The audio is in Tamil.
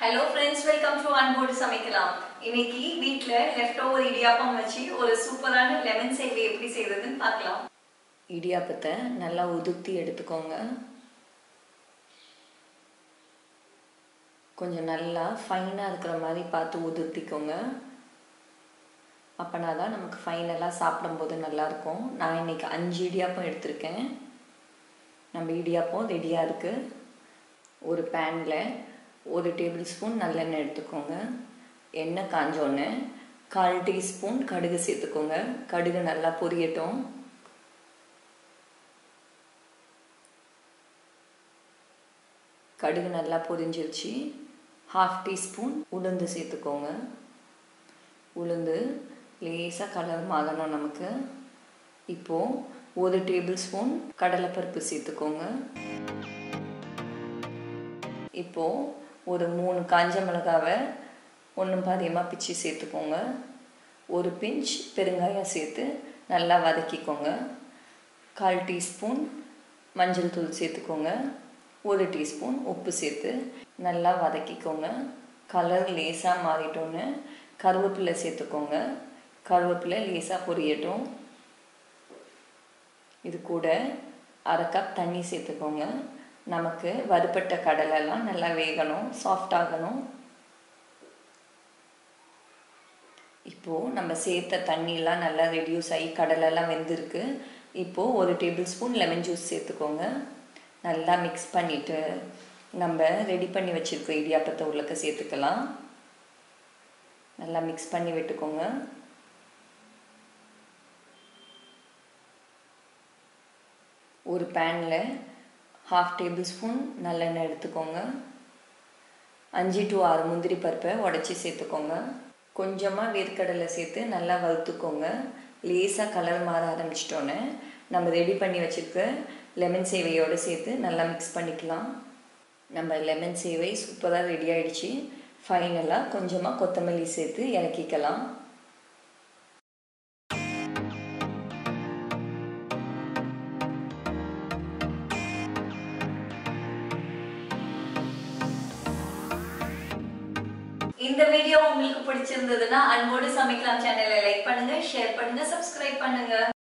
ஹலோ ஃப்ரெண்ட்ஸ் வெல்கம் டு அன்போடு சமைக்கலாம் இன்னைக்கு வீட்டில் லெஃப்ட் ஓவர் இடியாப்பம் வச்சு ஒரு சூப்பரான லெமன் சேவை எப்படி செய்யறதுன்னு பார்க்கலாம் இடியாப்பத்தை நல்லா உதுர்த்தி எடுத்துக்கோங்க கொஞ்சம் நல்லா ஃபைனாக இருக்கிற மாதிரி பார்த்து உதுர்த்திக்கோங்க அப்போனா தான் நமக்கு ஃபைனலாக சாப்பிடும்போது நல்லாயிருக்கும் நான் இன்னைக்கு அஞ்சு இடியாப்பம் எடுத்திருக்கேன் நம்ம இடியாப்பம் ரெடியாக இருக்குது ஒரு பேனில் ஒரு டேபிள் ஸ்பூன் நல்லெண்ணெய் எடுத்துக்கோங்க எண்ணெய் காஞ்சோடனே கால் டீஸ்பூன் கடுகு சேர்த்துக்கோங்க கடுகு நல்லா பொரியட்டும் கடுகு நல்லா பொரிஞ்சிருச்சு ஹாஃப் டீஸ்பூன் உளுந்து சேர்த்துக்கோங்க உளுந்து லேசாக கலர் மாறணும் நமக்கு இப்போது ஒரு டேபிள் ஸ்பூன் கடலைப்பருப்பு சேர்த்துக்கோங்க இப்போது ஒரு மூணு காஞ்ச மிளகாவை ஒன்றும் பாதியமாக பிச்சு சேர்த்துக்கோங்க ஒரு பிஞ்ச் பெருங்காயம் சேர்த்து நல்லா வதக்கிக்கோங்க கால் டீஸ்பூன் மஞ்சள் தூள் சேர்த்துக்கோங்க ஒரு டீஸ்பூன் உப்பு சேர்த்து நல்லா வதக்கிக்கோங்க கலர் லேசாக மாறிட்டோன்னு கருவேப்பிலை சேர்த்துக்கோங்க கருவேப்பிலை லேசாக பொரியட்டும் இது கூட அரை கப் தண்ணி சேர்த்துக்கோங்க நமக்கு வறுப்பட்ட கடலெல்லாம் நல்லா வேகணும் சாஃப்ட் ஆகணும் இப்போது நம்ம சேர்த்த தண்ணியெலாம் நல்லா ரெடியூஸ் ஆகி கடலெல்லாம் வெந்திருக்கு இப்போது ஒரு டேபிள் ஸ்பூன் லெமன் ஜூஸ் சேர்த்துக்கோங்க நல்லா மிக்ஸ் பண்ணிவிட்டு நம்ம ரெடி பண்ணி வச்சுருக்க இடியாப்பத்தை உள்ளக்க சேர்த்துக்கலாம் நல்லா மிக்ஸ் பண்ணி விட்டுக்கோங்க ஒரு பேனில் ஹாஃப் டேபிள் ஸ்பூன் நல்லெண்ணெய் எடுத்துக்கோங்க அஞ்சு டு ஆறு முந்திரி பருப்பை உடச்சி சேர்த்துக்கோங்க கொஞ்சமாக வேர்க்கடலை சேர்த்து நல்லா வறுத்துக்கோங்க லேசாக கலர் மாற ஆரம்பிச்சிட்டோன்னே நம்ம ரெடி பண்ணி வச்சுருக்க லெமன் சேவையோடு சேர்த்து நல்லா மிக்ஸ் பண்ணிக்கலாம் நம்ம லெமன் சேவை சூப்பராக ரெடி ஆகிடுச்சு ஃபைனலாக கொஞ்சமாக கொத்தமல்லி சேர்த்து இறக்கிக்கலாம் இந்த வீடியோ உங்களுக்கு பிடிச்சிருந்ததுன்னா அன்போடு சமைக்கலாம் சேனலை லைக் பண்ணுங்க ஷேர் பண்ணுங்க சப்ஸ்கிரைப் பண்ணுங்க